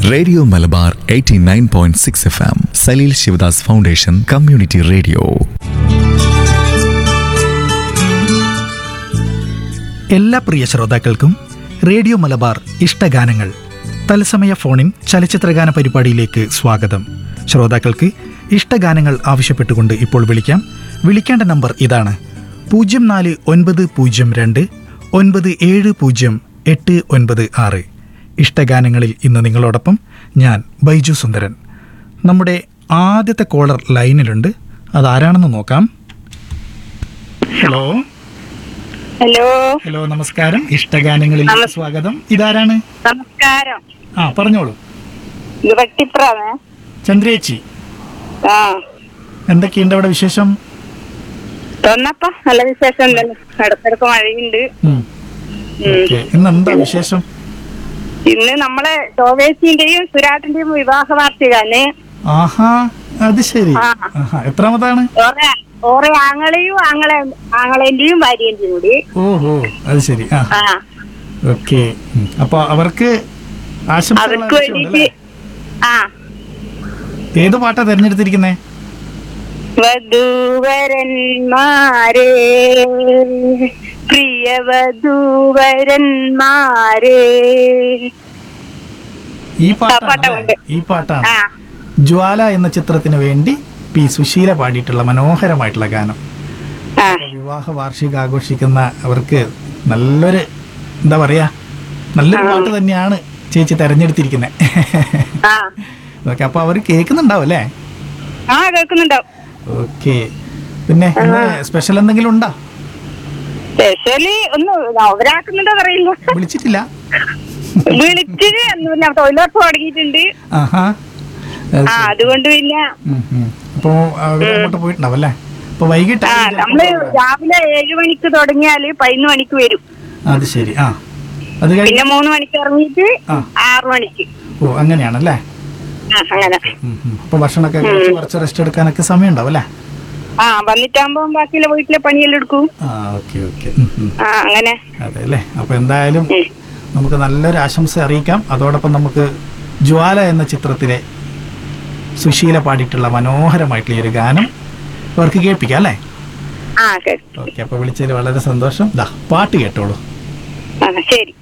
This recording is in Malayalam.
Radio Malabar 89.6 point six F M Saleel Shivadas foundation community radio എല്ലാ പ്രിയ ശ്രോതാക്കൾക്കും റേഡിയോ മലബാർ ഇഷ്ടഗാനങ്ങൾ തത്സമയ ഫോണിൻ ചലച്ചിത്രഗാന പരിപാടിയിലേക്ക് സ്വാഗതം ശ്രോതാക്കൾക്ക് ഇഷ്ടഗാനങ്ങൾ ആവശ്യപ്പെട്ടുകൊണ്ട് ഇപ്പോൾ വിളിക്കാം വിളിക്കേണ്ട നമ്പർ ഇതാണ് പൂജ്യം നാല് ഒൻപത് പൂജ്യം രണ്ട് ഒൻപത് ഏഴ് പൂജ്യം എട്ട് ഒൻപത് ആറ് ഇഷ്ടഗാനങ്ങളിൽ ഇന്ന് നിങ്ങളോടൊപ്പം ഞാൻ ബൈജു സുന്ദരൻ നമ്മുടെ ആദ്യത്തെ കോളർ ലൈനിലുണ്ട് അതാരാണെന്ന് നോക്കാം ഹലോ ഹലോ ഹലോ നമസ്കാരം ഇഷ്ടഗാനങ്ങളിൽ നമസ്- സ്വാഗതം ഇതാരാണ് നമസ്കാരം ആ പറഞ്ഞോളൂ ഇത് വെട്ടിപ്രാവേ ചന്ദ്രേച്ചി ആ എന്തൊക്കെയുണ്ട് അവിടെ വിശേഷം തൊന്നപ്പ നല്ല വിശേഷം ഉണ്ടല്ലോ ഇടക്കിടക്ക് മഴയുണ്ട് ഉം. ഉം. ഓക്കേ. ഇന്ന് എന്താ വിശേഷം ഇന്ന് നമ്മളെ ടോവേസിന്റെയും സുരാട്ടിന്റെയും വിവാഹ വാർഷികാണ് ആഹാ അത് ശരി ആ. ആഹാ എത്രാമതാണ് ഓറെ ഓറെ ആങ്ങളെയും ആങ്ങളെ ആങ്ങളേന്റെയും ഭാര്യന്റെയും കൂടി ഓഹോ അത് ശരി ആ ആ ഓക്കെ അപ്പൊ അവർക്ക് ആശംസകൾ അവർക്ക് അറിയിച്ചുകൊണ്ട് വേണ്ടിട്ട് അല്ലേ? ആ ഏത് പാട്ടാ തെരഞ്ഞെടുത്തിരിക്കുന്നേ വധൂവരന്മാരെ പ്രിയ വധൂവരന്മാരെ ഈ പാട്ടാ പാട്ടാണ് ഉണ്ട്. ഈ പാട്ടാണ് ആ ജ്വാല എന്ന ചിത്രത്തിന് വേണ്ടി പി സുശീല പാടിയിട്ടുള്ള മനോഹരമായിട്ടുള്ള ഗാനം ആ വിവാഹ വാർഷിക ആഘോഷിക്കുന്ന അവർക്ക് നല്ലൊരു എന്താ പറയാ നല്ലൊരു പാട്ട് തന്നെയാണ് ചേച്ചി തെരഞ്ഞെടുത്തിരിക്കുന്നത് ആ ഓക്കെ അപ്പൊ അവർ കേൾക്കുന്നുണ്ടാവും അല്ലേ ആ കേൾക്കുന്നുണ്ടാവും ഓക്കെ പിന്നെ ഇന്ന് സ്പെഷ്യൽ എന്തെങ്കിലും ഉണ്ടോ സ്പെഷ്യലി ഒന്ന് ഒരാക്കുന്നുണ്ടോ അറിയില്ല വിളിച്ചിട്ടില്ല വിളിച്ച് പിന്നെ തൊഴിലുറപ്പ് തുടങ്ങിയിട്ടുണ്ട് ആഹാ ആ അതുകൊണ്ട് പിന്നെ ഉം, ഉം. അപ്പൊ അവര് അങ്ങോട്ട് പോയിട്ടുണ്ടാവും അല്ലേ അപ്പൊ വൈകിട്ട് ആ നമ്മള് രാവിലെ ഏഴ് മണിക്ക് തുടങ്ങിയാല് പതിനൊന്ന് മണിക്ക് വരും അത് ശരി ആ അത് കഴിഞ്ഞ് പിന്നെ മൂന്ന് മണിക്ക് ഇറങ്ങിയിട്ട് ആ. ആറു മണിക്ക് ഓ അങ്ങനെയാണല്ലേ ആ അങ്ങനെ ഉം, ഉം. അപ്പൊ ഭക്ഷണമൊക്കെ കഴിച്ച് കുറച്ച് റെസ്റ്റ് എടുക്കാനൊക്കെ സമയം ഉണ്ടാവും അല്ലേ ആ വന്നിട്ടാകുമ്പോ ബാക്കിയുള്ള വീട്ടിലെ പണിയെല്ലാം എടുക്കും ആ ഓക്കെ ഓക്കെ ആ അങ്ങനെ അതെ അല്ലേ അപ്പൊ എന്തായാലും ഉം. നമുക്ക് നല്ലൊരു ആശംസ അറിയിക്കാം അതോടൊപ്പം നമുക്ക് ജ്വാല എന്ന ചിത്രത്തിലെ സുശീല പാടിയിട്ടുള്ള മനോഹരമായിട്ടുള്ള ഈ ഒരു ഗാനം അവർക്ക് കേൾപ്പിക്കാം അല്ലേ ആ കേട്ടു ഓക്കെ അപ്പൊ വിളിച്ചതിൽ വളരെ സന്തോഷം ദാ പാട്ട് കേട്ടോളൂ ആ ശരി